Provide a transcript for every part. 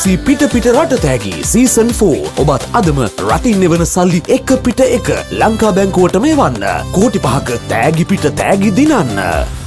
BOC පිට පිට රට තෑගි සීසන් 4 ඔබත් අදම රටින් එවන සල්ලි එක පිට එක ලංකා බැංකුවට මේ වන්න කෝටි පහක තෑගි පිට තෑගි දිනන්න.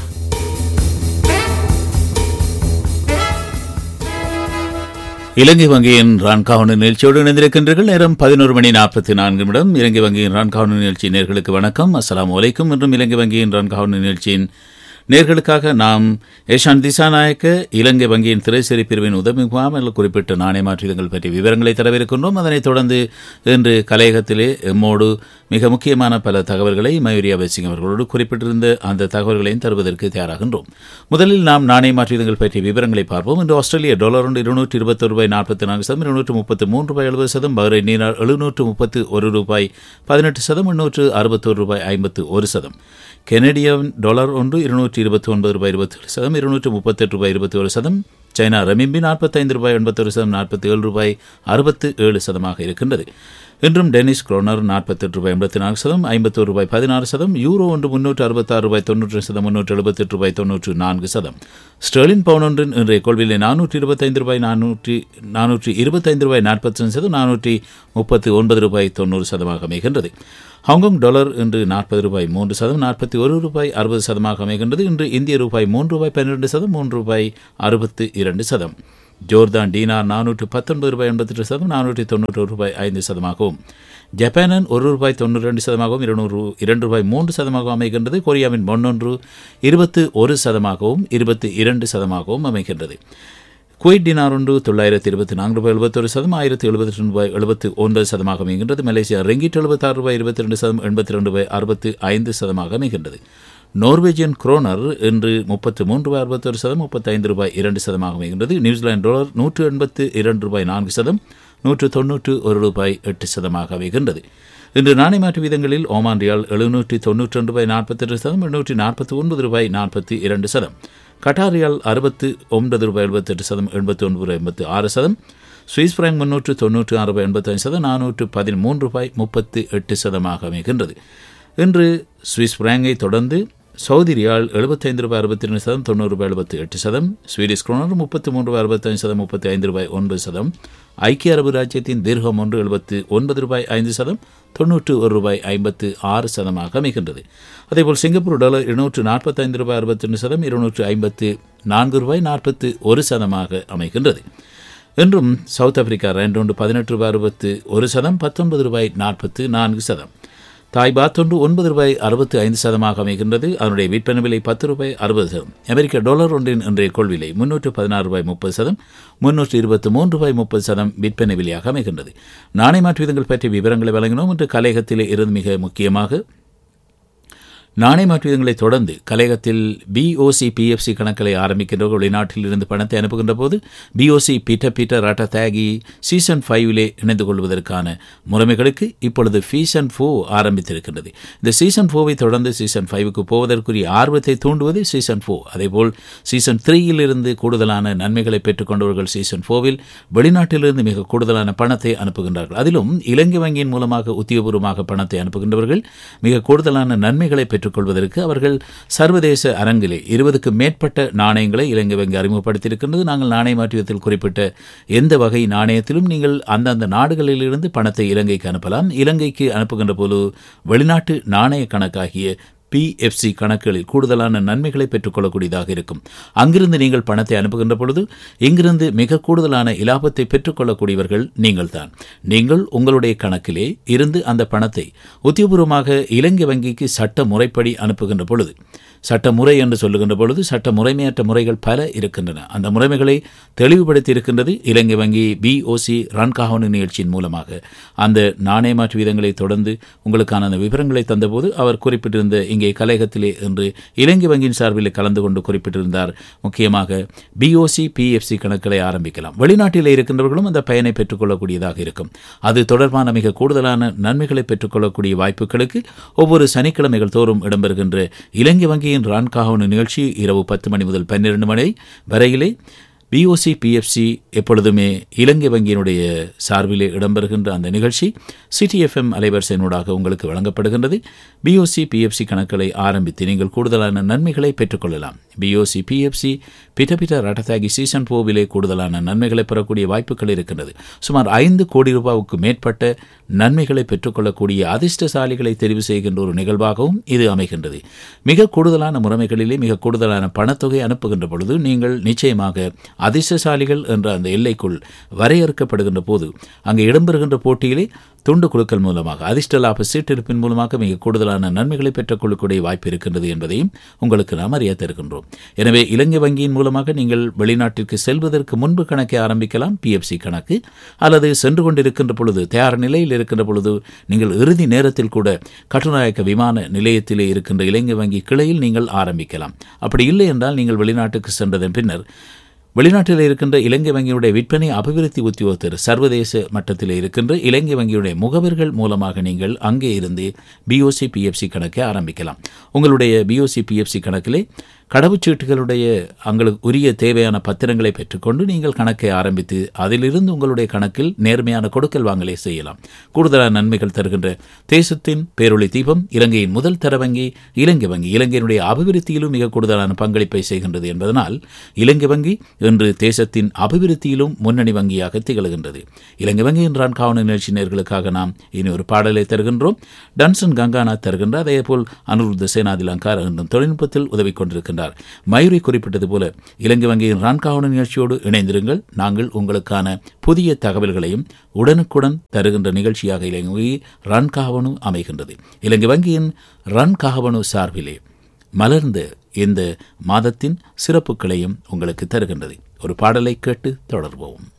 இலங்கை வங்கியின் ரான்காவன நிகழ்ச்சியோடு இணைந்திருக்கின்றீர்கள் நேரம் பதினோரு மணி நாற்பத்தி நான்கு நிமிடம் இலங்கை வங்கியின் ரான்காவன நிகழ்ச்சி நேர்களுக்கு வணக்கம் அஸ்ஸலாமு அலைக்கும் என்றும் இலங்கை வங்கியின் ரான்காவன நிகழ்ச்சியின் நேர்களுக்காக நாம் ஏஷான் திசாநாயக்க இலங்கை வங்கியின் திரைசேரி பிரிவின் உதவி முகாமில் குறிப்பிட்ட நாணய மாற்றீடுகள் பற்றிய விவரங்களை தரவிருக்கின்றோம் அதனைத் தொடர்ந்து இன்று கலையகத்திலே எம்மோடு மிக முக்கியமான பல தகவல்களை மயூரியா பேசிங் அவர்களோடு குறிப்பிட்டிருந்த அந்த தகவல்களையும் தருவதற்கு தயாராகின்றோம் முதலில் நாம் நாணய மாற்றீடுகள் பற்றிய விவரங்களை பார்ப்போம் இன்று ஆஸ்திரேலிய டாலர் ஒன்று இருநூற்றி இருபத்தொரு ரூபாய் நாற்பத்தி நான்கு சதம் இருநூற்று முப்பத்து மூன்று ரூபாய் எழுபது சதம் பஹ்ரைன் நீரார் எழுநூற்று முப்பத்து ஒரு ரூபாய் பதினெட்டு சதம் எண்ணூற்று அறுபத்தோரு ரூபாய் ஐம்பத்து ஒரு சதம் கெனடியன் டாலர் ஒன்று இருநூற்றி இருபத்தி ஒன்பது ரூபாய் இருபத்தேழு சதம் இருநூற்று முப்பத்தெட்டு ரூபாய் இருபத்தி ஒரு சதம் சைனா ரெமிம்பி நாற்பத்தைந்து ரூபாய் எண்பத்தொரு சதம் நாற்பத்தி ஏழு ரூபாய் அறுபத்து ஏழு சதமாக இருக்கின்றது இன்றும் டென்னிஸ் குரோனர் நாற்பத்தெட்டு ரூபாய் எண்பத்தி நான்கு சதம் ஐம்பத்தோரு ரூபாய் பதினாறு சதம் யூரோ ஒன்று முன்னூற்று அறுபத்தாறு ரூபாய் தொன்னூற்று சதம் முன்னூற்று எழுபத்தெட்டு ரூபாய் தொன்னூற்று நான்கு சதம் ஸ்டெர்லின் பவுன் ஒன்றின் இன்றைய கொள்விலை நானூற்றி இருபத்தைந்து ரூபாய் நானூற்றி நானூற்றி இருபத்தைந்து ரூபாய் நாற்பத்தஞ்சு சதம் நானூற்றி முப்பத்து ஒன்பது ரூபாய் தொண்ணூறு சதமாக அமைகின்றது ஹாங்காங் டாலர் இன்று நாற்பது ரூபாய் மூன்று சதம் நாற்பத்தி ஒரு ரூபாய் அறுபது சதமாக அமைகின்றது இன்று இந்திய ரூபாய் மூன்று ரூபாய் பன்னிரண்டு சதம் மூன்று ரூபாய் அறுபத்து இரண்டு சதம் ஜோர்தான் டீனார் நானூற்று பத்தொன்பது ரூபாய் எண்பத்தெட்டு சதம் நானூற்றி தொண்ணூற்று ரூபாய் ஐந்து சதமாகவும் ஜப்பானன் ஒரு ரூபாய் தொண்ணூறு ரெண்டு சதமாகவும் இருநூறு இரண்டு ரூபாய் மூன்று சதமாகவும் அமைகின்றது கொரியாவின் ஒன்னொன்று இருபத்து ஒரு சதமாகவும் இருபத்தி இரண்டு சதமாகவும் அமைகின்றது குவைட் டினார் ஒன்று தொள்ளாயிரத்தி இருபத்தி நான்கு ரூபாய் எழுபத்தொரு சதம் ஆயிரத்தி எழுபத்தி ரெண்டு ரூபாய் எழுபத்து ஒன்பது சதமாக அமைகின்றது மலேசியா ரெங்கிட் எழுபத்தாறு ரூபாய் இருபத்தி ரெண்டு சதம் எண்பத்தி ரெண்டு ரூபாய் அறுபத்து ஐந்து சதமாக அமைகின்றது நோர்வேஜியன் குரோனர் இன்று முப்பத்து மூன்று ரூபாய் அறுபத்தொரு சதம் முப்பத்தைந்து ரூபாய் இரண்டு சதமாக அமைகின்றது நியூசிலாந்து டாலர் நூற்று எண்பத்து இரண்டு ரூபாய் நான்கு சதம் நூற்று தொன்னூற்று ஒரு ரூபாய் எட்டு சதமாக அமைகின்றது இன்று நாணய மாற்று வீதங்களில் ஓமான் ரியால் எழுநூற்றி தொன்னூற்றி ரெண்டு ரூபாய் நாற்பத்தெட்டு சதம் எண்ணூற்றி நாற்பத்தி ஒன்பது ரூபாய் நாற்பத்தி இரண்டு சதம் கட்டார் ரியால் அறுபத்து ஒன்பது ரூபாய் எழுபத்தெட்டு சதம் எண்பத்தி ஒன்பது ரூபாய் எண்பத்து ஆறு சதம் சுவிஸ் பிராங்க் முன்னூற்று தொன்னூற்று ஆறு ரூபாய் எண்பத்தஞ்சு சதம் நானூற்று பதிமூன்று ரூபாய் முப்பத்து எட்டு சதமாக அமைகின்றது இன்று சுவிஸ் பிராங்கை தொடர்ந்து சவுதி ரியால் எழுபத்தைந்து ரூபாய் அறுபத்தி ரெண்டு சதம் தொண்ணூறு ரூபாய் எழுபத்தி எட்டு சதம் ஸ்வீடிஷ் குரோனர் முப்பத்தி மூன்று ரூபாய் அறுபத்தஞ்சு சதம் முப்பத்தி ஐந்து ரூபாய் ஒன்பது சதம் ஐக்கிய அரபு ராஜ்யத்தின் தீர்க்கம் ஒன்று எழுபத்து ஒன்பது ரூபாய் ஐந்து சதம் தொன்னூற்று ஒரு ரூபாய் ஐம்பத்து ஆறு சதமாக அமைகின்றது அதேபோல் சிங்கப்பூர் டாலர் இருநூற்று நாற்பத்தைந்து ரூபாய் அறுபத்தி ரெண்டு சதம் இருநூற்று ஐம்பத்து நான்கு ரூபாய் நாற்பத்து ஒரு சதமாக அமைகின்றது இன்றும் சவுத் ஆப்பிரிக்கா ரெண்டு ஒன்று பதினெட்டு ரூபாய் அறுபத்து ஒரு சதம் பத்தொன்பது ரூபாய் நாற்பத்து நான்கு சதம் தாய் பாத்தொன்று ஒன்பது ரூபாய் அறுபத்து ஐந்து சதமாக அமைகின்றது அதனுடைய விற்பனை விலை பத்து ரூபாய் அறுபது சதம் அமெரிக்க டாலர் ஒன்றின் இன்றைய கொள்விலை முன்னூற்று பதினாறு ரூபாய் முப்பது சதம் முன்னூற்று இருபத்தி மூன்று ரூபாய் முப்பது சதம் விற்பனை விலையாக அமைகின்றது நாணய மாற்று விதங்கள் பற்றிய விவரங்களை வழங்கினோம் என்று கலையகத்திலே இருந்து மிக முக்கியமாக நாணய மாற்றுவதங்களை தொடர்ந்து கலையகத்தில் பிஓசி பிஎஃப்சி கணக்களை ஆரம்பிக்கின்றவர்கள் வெளிநாட்டில் இருந்து பணத்தை அனுப்புகின்ற போது பிஓசி பீட்டர் பீட்டர் ராட்டா தேகி சீசன் ஃபைவிலே இணைந்து கொள்வதற்கான முறைமைகளுக்கு இப்பொழுது சீசன் ஃபோ ஆரம்பித்திருக்கின்றது இந்த சீசன் ஃபோவை தொடர்ந்து சீசன் ஃபைவுக்கு போவதற்குரிய ஆர்வத்தை தூண்டுவது சீசன் ஃபோ அதேபோல் சீசன் த்ரீயில் இருந்து கூடுதலான நன்மைகளை பெற்றுக்கொண்டவர்கள் சீசன் ஃபோவில் வெளிநாட்டிலிருந்து மிக கூடுதலான பணத்தை அனுப்புகின்றார்கள் அதிலும் இலங்கை வங்கியின் மூலமாக உத்தியோகபூர்வமாக பணத்தை அனுப்புகின்றவர்கள் மிக கூடுதலான நன்மைகளை பெற்று பெற்றுக்கொள்வதற்கு அவர்கள் சர்வதேச அரங்கிலே இருபதுக்கு மேற்பட்ட நாணயங்களை இலங்கை வங்கி அறிமுகப்படுத்தியிருக்கின்றது நாங்கள் நாணய மாற்றியத்தில் குறிப்பிட்ட எந்த வகை நாணயத்திலும் நீங்கள் அந்தந்த நாடுகளிலிருந்து பணத்தை இலங்கைக்கு அனுப்பலாம் இலங்கைக்கு அனுப்புகின்ற போது வெளிநாட்டு நாணய கணக்காகிய பிஎஃப்சி கணக்குகளில் கூடுதலான நன்மைகளை பெற்றுக்கொள்ளக்கூடியதாக இருக்கும் அங்கிருந்து நீங்கள் பணத்தை அனுப்புகின்ற பொழுது இங்கிருந்து மிக கூடுதலான இலாபத்தை பெற்றுக்கொள்ளக்கூடியவர்கள் நீங்கள்தான் நீங்கள் உங்களுடைய கணக்கிலே இருந்து அந்த பணத்தை உத்தியபூர்வமாக இலங்கை வங்கிக்கு சட்ட முறைப்படி அனுப்புகின்ற பொழுது சட்ட முறை என்று சொல்லுகின்ற பொழுது சட்ட முறைமையற்ற முறைகள் பல இருக்கின்றன அந்த முறைமைகளை தெளிவுபடுத்தி இருக்கின்றது இலங்கை வங்கி பிஓசி ரன்காவனு நிகழ்ச்சியின் மூலமாக அந்த நாணய மாற்று வீதங்களை தொடர்ந்து உங்களுக்கான அந்த விவரங்களை தந்தபோது அவர் குறிப்பிட்டிருந்த இங்கே கலையகத்திலே என்று இலங்கை வங்கியின் சார்பில் கலந்து கொண்டு குறிப்பிட்டிருந்தார் முக்கியமாக பிஓசி பிஎஃப்சி கணக்குகளை ஆரம்பிக்கலாம் வெளிநாட்டிலே இருக்கின்றவர்களும் அந்த பயனை பெற்றுக்கொள்ளக்கூடியதாக இருக்கும் அது தொடர்பான மிக கூடுதலான நன்மைகளை பெற்றுக்கொள்ளக்கூடிய வாய்ப்புகளுக்கு ஒவ்வொரு சனிக்கிழமைகள் தோறும் இடம்பெறுகின்ற இலங்கை வங்கியின் ரான்காகவன நிகழ்ச்சி இரவு பத்து மணி முதல் பன்னிரண்டு மணி வரையிலே பிஓசி பிஎஃப்சி எப்பொழுதுமே இலங்கை வங்கியினுடைய சார்பிலே இடம்பெறுகின்ற அந்த நிகழ்ச்சி சிட்டி எஃப்எம் அலைவரிசையினூடாக உங்களுக்கு வழங்கப்படுகின்றது பிஓசி பிஎஃப்சி கணக்குகளை ஆரம்பித்து நீங்கள் கூடுதலான நன்மைகளை பெற்றுக்கொள்ளலாம் பிஓசி பிஎஃப்சி பிட்ட பிட்ட ரட்டத்தாகி சீசன் போவிலே கூடுதலான நன்மைகளை பெறக்கூடிய வாய்ப்புகள் இருக்கின்றது சுமார் ஐந்து கோடி ரூபாவுக்கு மேற்பட்ட நன்மைகளை பெற்றுக்கொள்ளக்கூடிய அதிர்ஷ்டசாலிகளை தெரிவு செய்கின்ற ஒரு நிகழ்வாகவும் இது அமைகின்றது மிக கூடுதலான முறைமைகளிலே மிக கூடுதலான பணத்தொகை அனுப்புகின்ற பொழுது நீங்கள் நிச்சயமாக அதிர்ஷ்டசாலிகள் என்ற அந்த எல்லைக்குள் வரையறுக்கப்படுகின்ற போது அங்கே இடம்பெறுகின்ற போட்டியிலே துண்டு குழுக்கள் மூலமாக அதிர்ஷ்ட லாப சீட்டெடுப்பின் மூலமாக மிக கூடுதலான நன்மைகளை பெற்றுக்கொள்ளக்கூடிய வாய்ப்பு இருக்கின்றது என்பதையும் உங்களுக்கு நாம் அறிய தருகின்றோம் எனவே இலங்கை வங்கியின் மூலமாக நீங்கள் வெளிநாட்டிற்கு செல்வதற்கு முன்பு கணக்கை ஆரம்பிக்கலாம் பிஎஃப்சி கணக்கு அல்லது சென்று கொண்டிருக்கின்ற பொழுது தயார் நிலையில் இருக்கின்ற பொழுது நீங்கள் இறுதி நேரத்தில் கூட கட்டுநாயக்க விமான நிலையத்திலே இருக்கின்ற இலங்கை வங்கி கிளையில் நீங்கள் ஆரம்பிக்கலாம் அப்படி இல்லை என்றால் நீங்கள் வெளிநாட்டுக்கு சென்றதன் பின்னர் வெளிநாட்டில் இருக்கின்ற இலங்கை வங்கியுடைய விற்பனை அபிவிருத்தி உத்தியோகத்தர் சர்வதேச மட்டத்தில் இருக்கின்ற இலங்கை வங்கியுடைய முகவர்கள் மூலமாக நீங்கள் அங்கே இருந்து பிஓசி பிஎஃப்சி கணக்கை ஆரம்பிக்கலாம் உங்களுடைய பிஓசி பிஎஃப்சி கணக்கிலே கடவுச்சீட்டுகளுடைய உங்களுக்கு உரிய தேவையான பத்திரங்களை பெற்றுக்கொண்டு நீங்கள் கணக்கை ஆரம்பித்து அதிலிருந்து உங்களுடைய கணக்கில் நேர்மையான கொடுக்கல் வாங்கலை செய்யலாம் கூடுதலான நன்மைகள் தருகின்ற தேசத்தின் பேரொளி தீபம் இலங்கையின் முதல் தர வங்கி இலங்கை வங்கி இலங்கையினுடைய அபிவிருத்தியிலும் மிக கூடுதலான பங்களிப்பை செய்கின்றது என்பதனால் இலங்கை வங்கி இன்று தேசத்தின் அபிவிருத்தியிலும் முன்னணி வங்கியாக திகழ்கின்றது இலங்கை வங்கி என்றான் காவன நிகழ்ச்சி நேர்களுக்காக நாம் இனி ஒரு பாடலை தருகின்றோம் டன்சன் கங்காநாத் தருகின்றார் அதேபோல் அனுருத்த சேனாதி லங்கார் என்றும் தொழில்நுட்பத்தில் உதவி கொண்டிருக்கின்றார் மயூரி குறிப்பிட்டது போல இலங்கை வங்கியின் ரான்காவன நிகழ்ச்சியோடு இணைந்திருங்கள் நாங்கள் உங்களுக்கான புதிய தகவல்களையும் உடனுக்குடன் தருகின்ற நிகழ்ச்சியாக இலங்கை வங்கி ரன்காவனு அமைகின்றது இலங்கை வங்கியின் ரன்காவனு சார்பிலே மலர்ந்த இந்த மாதத்தின் சிறப்புகளையும் உங்களுக்கு தருகின்றது ஒரு பாடலை கேட்டு தொடர்வோம்